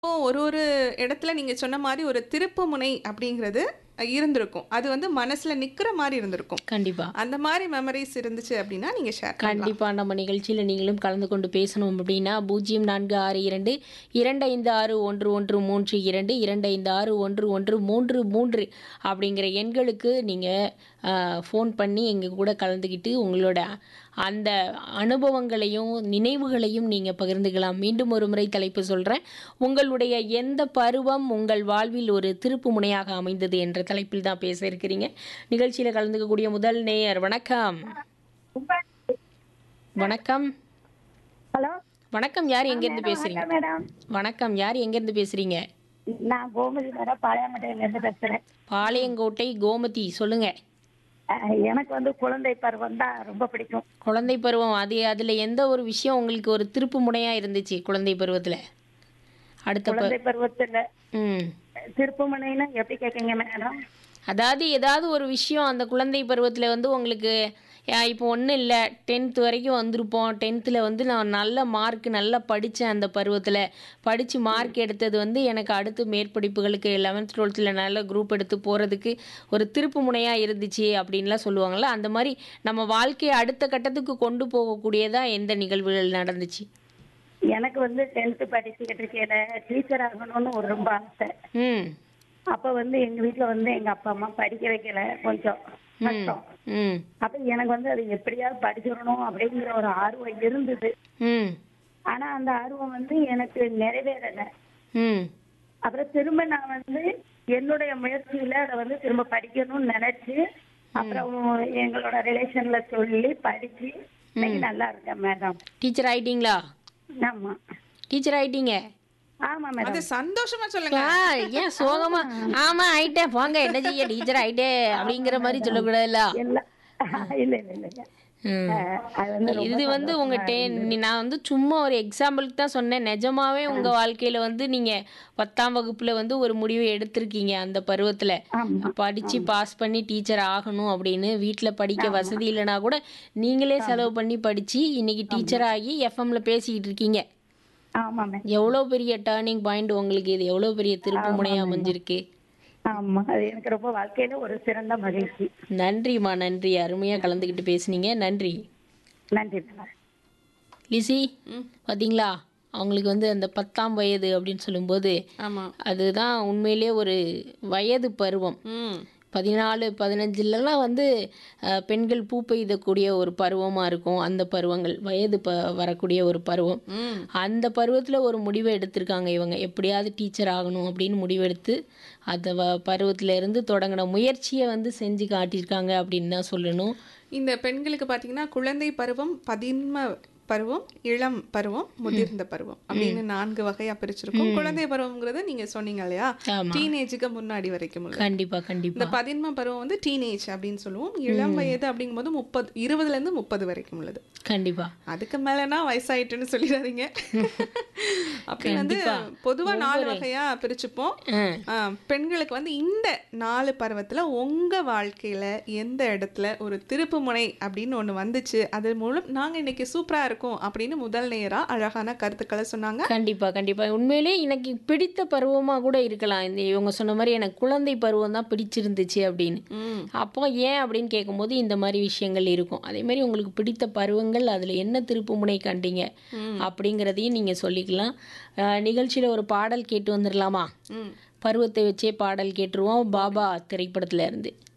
இப்போ ஒரு ஒரு இடத்துல நீங்க சொன்ன மாதிரி ஒரு திருப்புமுனை அப்படிங்கிறது இருந்திருக்கும் அது வந்து மனசுல நிக்கிற மாதிரி இருந்திருக்கும் கண்டிப்பா அந்த மாதிரி மெமரிஸ் இருந்துச்சு அப்படின்னா நீங்க ஷேர் பண்ணலாம் கண்டிப்பா நம்ம நிகழ்ச்சியில் நீங்களும் கலந்து கொண்டு பேசணும் அப்படின்னா பூஜ்ஜியம் நான்கு ஆறு இரண்டு இரண்டு ஐந்து ஆறு ஒன்று ஒன்று மூன்று இரண்டு இரண்டு ஐந்து ஆறு ஒன்று ஒன்று மூன்று மூன்று அப்படிங்கிற எண்களுக்கு நீங்கள் ஃபோன் பண்ணி எங்கள் கூட கலந்துக்கிட்டு உங்களோட அந்த அனுபவங்களையும் நினைவுகளையும் நீங்கள் பகிர்ந்துக்கலாம் மீண்டும் ஒரு முறை தலைப்பு சொல்கிறேன் உங்களுடைய எந்த பருவம் உங்கள் வாழ்வில் ஒரு திருப்பு முனையாக அமைந்தது என்ற தலைப்பில் தான் பேச இருக்கிறீங்க நிகழ்ச்சியில் கலந்துக்கக்கூடிய முதல் நேயர் வணக்கம் வணக்கம் ஹலோ வணக்கம் யார் எங்கேருந்து பேசுறீங்க மேடம் வணக்கம் யார் எங்கேருந்து பேசுறீங்க நான் கோமதி மேடம் பாளையமட்டையில இருந்து பேசுறேன் பாளையங்கோட்டை கோமதி சொல்லுங்க அஹ் எனக்கு வந்து குழந்தை பருவம் தான் ரொம்ப பிடிக்கும் குழந்தை பருவம் அது அதில் எந்த ஒரு விஷயம் உங்களுக்கு ஒரு திருப்பு முனையாக இருந்துச்சு குழந்தை பருவத்தில் அடுத்த ப குழந்தை பருவத்துல ம் திருப்புமனைன்னு எப்படி கேட்குங்க மேடம் அதாவது ஏதாவது ஒரு விஷயம் அந்த குழந்தை பருவத்தில் வந்து உங்களுக்கு அஹ், இப்போ ஒன்றும் இல்லை டென்த் வரைக்கும் வந்திருப்போம் டென்த்தில் வந்து நான் நல்ல மார்க் நல்லா படித்தேன் அந்த பருவத்தில் படித்து மார்க் எடுத்தது வந்து எனக்கு அடுத்து மேற்படிப்புகளுக்கு லெவன்த் டுவெல்த்தில் நல்ல குரூப் எடுத்து போகிறதுக்கு ஒரு திருப்பு முனையாக இருந்துச்சு அப்படின்லாம் சொல்லுவாங்கள்ல அந்த மாதிரி நம்ம வாழ்க்கையை அடுத்த கட்டத்துக்கு கொண்டு போகக்கூடியதாக எந்த நிகழ்வுகள் நடந்துச்சு எனக்கு வந்து டென்த்து படிச்சுக்கிட்டு இருக்கையில டீச்சர் ஆகணும்னு ஒரு ரொம்ப ஆசை ம் அப்ப வந்து எங்க வீட்ல வந்து எங்க அப்பா அம்மா படிக்க வைக்கல கொஞ்சம் கஷ்டம் ம் அப்ப எனக்கு வந்து அது எப்படியாவது படிச்சிடணும் அப்படிங்கிற ஒரு ஆர்வம் இருந்தது ம் ஆனா அந்த ஆர்வம் வந்து எனக்கு நிறைவேறல ம் அப்புறம் திரும்ப நான் வந்து என்னுடைய முயற்சியில அதை வந்து திரும்ப படிக்கணும்னு நினைச்சு அப்புறம் எங்களோட ரிலேஷன்ல சொல்லி படிச்சு இன்னைக்கு நல்லா இருக்கேன் மேடம் டீச்சர் ஆயிட்டீங்களா ஆமா டீச்சர் ஆயிட்டீங்க ஆமா மேடம் அது சந்தோஷமா சொல்லுங்க ஆ, ஏன் சோகமா ஆமா ஆயிட்டேன் போங்க என்ன செய்ய டீச்சர் ஆயிட்டே அப்படிங்கிற மாதிரி சொல்லக்கூடாதுல்ல எல்லாம் இல்ல இல்ல இல்ல இல்ல ம். அஹ், அது வந்து ரொம்ப இது வந்து உங்க டே நான் வந்து சும்மா ஒரு எக்ஸாம்பிளுக்கு தான் சொன்னேன் நிஜமாவே உங்க வாழ்க்கையில வந்து நீங்க பத்தாம் வகுப்புல வந்து ஒரு முடிவை எடுத்திருக்கீங்க அந்த பருவத்துல ஆமா படிச்சு பாஸ் பண்ணி டீச்சர் ஆகணும் அப்படின்னு வீட்ல படிக்க வசதி இல்லைனா கூட நீங்களே செலவு பண்ணி படிச்சு இன்னைக்கு டீச்சர் ஆகி எஃப்எம்ல பேசிக்கிட்டு இருக்கீங்க ஆமா மேம் எவ்வளோ பெரிய டேர்னிங் பாயிண்ட் உங்களுக்கு இது எவ்வளோ பெரிய திருப்பு முனையா அமைஞ்சிருக்கு ஆமா அது எனக்கு ரொம்ப வாழ்க்கையில ஒரு சிறந்த மகிழ்ச்சி நன்றிம்மா நன்றி அருமையா கலந்துக்கிட்டு பேசுனீங்க நன்றி நன்றி மேடம் லிசி பாத்தீங்களா அவங்களுக்கு வந்து அந்த பத்தாம் வயது அப்படின்னு சொல்லும்போது ஆமா அதுதான் உண்மையிலேயே ஒரு வயது பருவம் ம் பதினாலு பதினஞ்சுலலாம் வந்து அஹ், பெண்கள் பூ பெய்தக்கூடிய ஒரு பருவமாக இருக்கும் அந்த பருவங்கள் வயது ப வரக்கூடிய ஒரு பருவம் ம் அந்த பருவத்தில் ஒரு முடிவை எடுத்திருக்காங்க இவங்க எப்படியாவது டீச்சர் ஆகணும் அப்படின்னு முடிவெடுத்து அந்த வ பருவத்துல இருந்து தொடங்கின முயற்சியை வந்து செஞ்சு காட்டியிருக்காங்க அப்படின்னு தான் சொல்லணும் இந்த பெண்களுக்கு பாத்தீங்கன்னா குழந்தை பருவம் பதின்ம பருவம் இளம் பருவம் முதிர்ந்த பருவம் அப்படின்னு நான்கு வகையா பிரிச்சிருக்கும் குழந்தை பருவம்ங்கிறது நீங்க சொன்னீங்க இல்லையா ஆமா. டீனேஜுக்கு முன்னாடி வரைக்கும் உள்ளது. கண்டிப்பா இந்த கண்டிப்பா பதின்ம பருவம் வந்து டீனேஜ் அப்படின்னு சொல்லுவோம் இளம் வயது அப்படிங்கும்போது முப்பது இருபதுல இருந்து முப்பது வரைக்கும் உள்ளது கண்டிப்பா அதுக்கு மேலனா வயசாயிட்டுன்னு சொல்லிடாதீங்க அப்படின்னு வந்து பொதுவா நாலு வகையா பிரிச்சுப்போம் ஆ. ஆ, பெண்களுக்கு வந்து இந்த நாலு பருவத்துல உங்க வாழ்க்கையில எந்த இடத்துல ஒரு திருப்பு முனை அப்படின்னு ஒண்ணு வந்துச்சு அது மூலம் நாங்க இன்னைக்கு சூப்பரா இருக்கோம் அப்படின்னு முதல் நேரா அழகான கருத்துக்களை சொன்னாங்க கண்டிப்பா கண்டிப்பா உண்மையிலே எனக்கு பிடித்த பருவமா கூட இருக்கலாம் இந்த இவங்க சொன்ன மாதிரி எனக்கு குழந்தை பருவம் தான் பிடிச்சிருந்துச்சு அப்படின்னு ம் அப்போ ஏன் அப்படின்னு கேட்கும்போது இந்த மாதிரி விஷயங்கள் இருக்கும் அதே மாதிரி உங்களுக்கு பிடித்த பருவங்கள் அதில் என்ன திருப்புமுனை கண்டீங்க அப்படிங்கிறதையும் நீங்கள் சொல்லிக்கலாம் நிகழ்ச்சியில் ஒரு பாடல் கேட்டு வந்துடலாமா ம் பருவத்தை வச்சே பாடல் கேட்டுருவோம் பாபா திரைப்படத்துல இருந்து